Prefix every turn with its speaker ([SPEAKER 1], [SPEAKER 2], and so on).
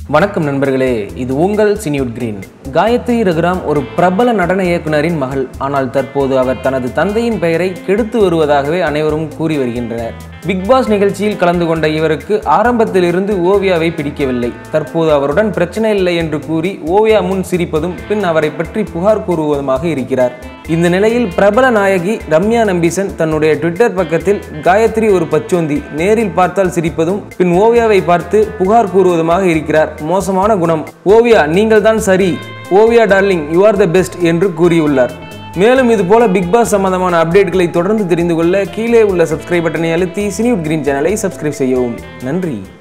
[SPEAKER 1] வணக்கம் நண்பர்களே இது உங்கள் சினியூட் கிரீன் காயத்ரி ரகுராம் ஒரு பிரபல நடன இயக்குனரின் மகள் ஆனால் தற்போது அவர் தனது தந்தையின் பெயரை கெடுத்து வருவதாகவே அனைவரும் கூறி வருகின்றனர் பிக் பாஸ் நிகழ்ச்சியில் கலந்து கொண்ட இவருக்கு ஆரம்பத்திலிருந்து ஓவியாவை பிடிக்கவில்லை தற்போது அவருடன் பிரச்சனை இல்லை என்று கூறி ஓவியா முன் சிரிப்பதும் பின் அவரை பற்றி புகார் கூறுவதுமாக இருக்கிறார் இந்த நிலையில் பிரபல நாயகி ரம்யா நம்பீசன் தன்னுடைய ட்விட்டர் பக்கத்தில் காயத்ரி ஒரு பச்சோந்தி நேரில் பார்த்தால் சிரிப்பதும் பின் ஓவியாவை பார்த்து புகார் கூறுவதுமாக இருக்கிறார் மோசமான குணம் ஓவியா நீங்கள் தான் சரி Oviya darling you are the best என்று கூறியுள்ளார் மேலும் இது போல பிக் பாஸ் சம்பந்தமான அப்டேட்களை தொடர்ந்து தெரிந்து கொள்ள கீழே உள்ள சப்ஸ்கிரைப் பட்டனை அழுத்தி சினியூட் கிரீன் சேனலை சப்ஸ்கிரைப் செய்யவும் நன்றி